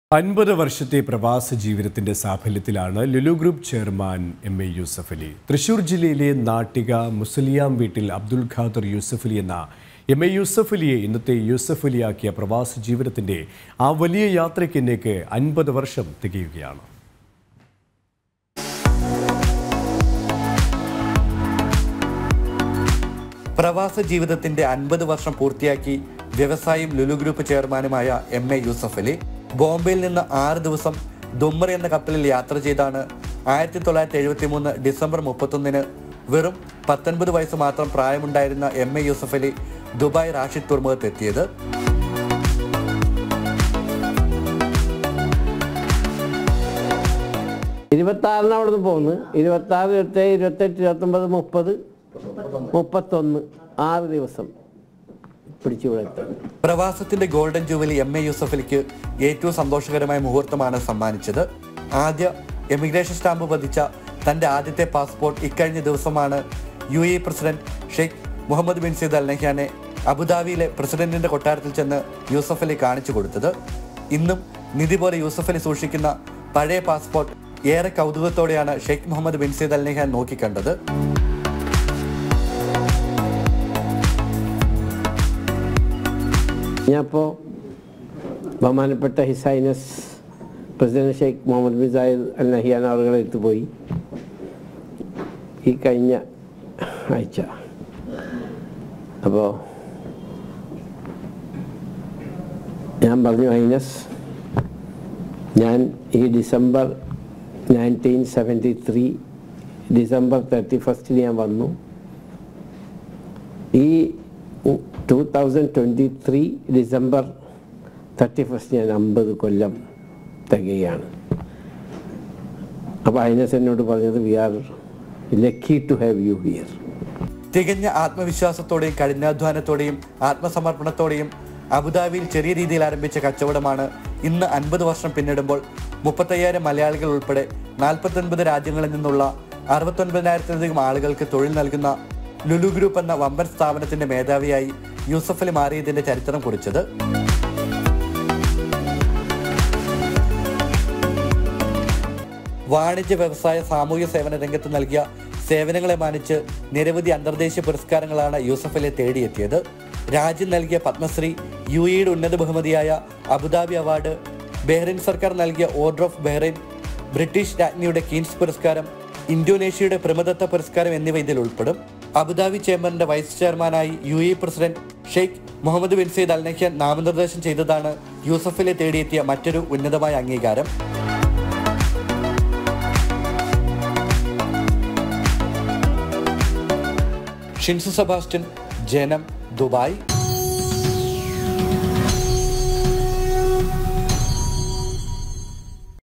അൻപത് വർഷത്തെ പ്രവാസ ജീവിതത്തിന്റെ സാഫല്യത്തിലാണ് Lulu group chairman M A Yusuf Ali Thrissur ജില്ലയിലെ നാട്ടിക മുസലിയാം വീട്ടിൽ അബ്ദുൽ ഖാദർ യൂസഫ് അലി എന്ന എം എ യൂസഫ് അലിയെ ഇന്നത്തെ യൂസഫ് അലിയാക്കിയ പ്രവാസ ജീവിതത്തിന്റെ ആ വലിയ യാത്രയ്ക്ക് എന്നേക്ക് അൻപത് വർഷം തികയുകയാണ് പ്രവാസ ജീവിതത്തിന്റെ അൻപത് വർഷം പൂർത്തിയാക്കി വ്യവസായം ലുലു ഗ്രൂപ്പ് ചെയർമാനുമായ എം എ യൂസഫ് അലി ബോംബെയിൽ നിന്ന് ആറ് ദിവസം ദുമ്മർ എന്ന കപ്പലിൽ യാത്ര ചെയ്താണ് ആയിരത്തി തൊള്ളായിരത്തി എഴുപത്തി മൂന്ന് ഡിസംബർ മുപ്പത്തൊന്നിന് വെറും പത്തൊൻപത് വയസ്സ് മാത്രം പ്രായമുണ്ടായിരുന്ന M A Yusuf Ali Dubai Rashid തുറമുഖത്ത് എത്തിയത് ഇരുപത്താറിന് അവിടെ നിന്ന് പോന്ന് ഇരുപത്താറ് ഇരുപത്തേഴ് ഇരുപത്തെട്ട് ഇരുപത്തൊമ്പത് മുപ്പത് മുപ്പത്തൊന്ന് ആറ് ദിവസം പിടിച്ചു ഇവിടെ എത്താൻ പ്രവാസത്തിന്റെ ഗോൾഡൻ ജൂബിലി എം എ യൂസഫലിക്ക് ഏറ്റവും സന്തോഷകരമായ മുഹൂർത്തമാണ് സമ്മാനിച്ചത് ആദ്യ എമിഗ്രേഷൻ സ്റ്റാമ്പ് പതിച്ച തന്റെ ആദ്യത്തെ പാസ്പോർട്ട് ഇക്കഴിഞ്ഞ ദിവസമാണ് U A president Sheikh Mohammed bin Zayed Al നഹ്യാനെ അബുദാബിയിലെ പ്രസിഡന്റിന്റെ കൊട്ടാരത്തിൽ ചെന്ന് യൂസഫ് അലി കാണിച്ചു കൊടുത്തത് ഇന്നും നിധി പോലെ യൂസഫ് അലി സൂക്ഷിക്കുന്ന പഴയ പാസ്പോർട്ട് ഏറെ കൗതുകത്തോടെയാണ് Sheikh Mohammed bin Zayed Al Nahyan നോക്കിക്കണ്ടത് ഞാനിപ്പോൾ ബഹുമാനപ്പെട്ട his highness president Sheikh Mohammed bin Zayed Al Nahyan അവരുടെ അടുത്ത് പോയി ഈ കഴിഞ്ഞ ആഴ്ച അപ്പോൾ ഞാൻ പറഞ്ഞു ഹൈനസ് ഞാൻ ഈ December nineteen seventy three December thirty ഫസ്റ്റിന് ഞാൻ വന്നു ഈ two thousand twenty three December thirty first ഞാൻ അമ്പത് കൊല്ലം തികയാണ് അപ്പോൾ ഹൈനസ് എന്നോട് പറഞ്ഞത് we are lucky to have you here തികഞ്ഞ ആത്മവിശ്വാസത്തോടെയും കഠിനാധ്വാനത്തോടെയും ആത്മസമർപ്പണത്തോടെയും അബുദാബിയിൽ ചെറിയ രീതിയിൽ ആരംഭിച്ച കച്ചവടമാണ് ഇന്ന് അൻപത് വർഷം പിന്നിടുമ്പോൾ മുപ്പത്തയ്യായിരം മലയാളികൾ ഉൾപ്പെടെ നാൽപ്പത്തൊൻപത് രാജ്യങ്ങളിൽ നിന്നുള്ള അറുപത്തൊൻപതിനായിരത്തിലധികം ആളുകൾക്ക് തൊഴിൽ നൽകുന്ന ലുലു ഗ്രൂപ്പ് എന്ന വമ്പൻ സ്ഥാപനത്തിന്റെ മേധാവിയായി യൂസഫ് അലി മാറിയതിന്റെ ചരിത്രം കുറിച്ചത് വാണിജ്യ വ്യവസായ സാമൂഹ്യ സേവന രംഗത്ത് നൽകിയ സേവനങ്ങളെ മാനിച്ച് നിരവധി അന്തർദേശീയ പുരസ്കാരങ്ങളാണ് യൂസഫ് അലിയെ തേടിയെത്തിയത് രാജ്യം നൽകിയ പത്മശ്രീ യു എയുടെ ഉന്നത ബഹുമതിയായ അബുദാബി അവാർഡ് ബഹ്റൈൻ സർക്കാർ നൽകിയ ഓർഡർ ഓഫ് ബഹ്റൈൻ ബ്രിട്ടീഷ് രാജ്ഞിയുടെ കീൻസ് പുരസ്കാരം ഇന്തോനേഷ്യയുടെ പ്രമദത്ത പുരസ്കാരം എന്നിവ ഇതിൽ ഉൾപ്പെടും അബുദാബി ചേംബറിന്റെ വൈസ് ചെയർമാനായി U A president Sheikh Mohammed bin Zayed Al Nahyan നാമനിർദ്ദേശം ചെയ്തതാണ് യൂസഫിലെ തേടിയെത്തിയ മറ്റൊരു ഉന്നതമായ അംഗീകാരം ഷിൻസു സെബാസ്റ്റ്യൻ ജനം ദുബായ്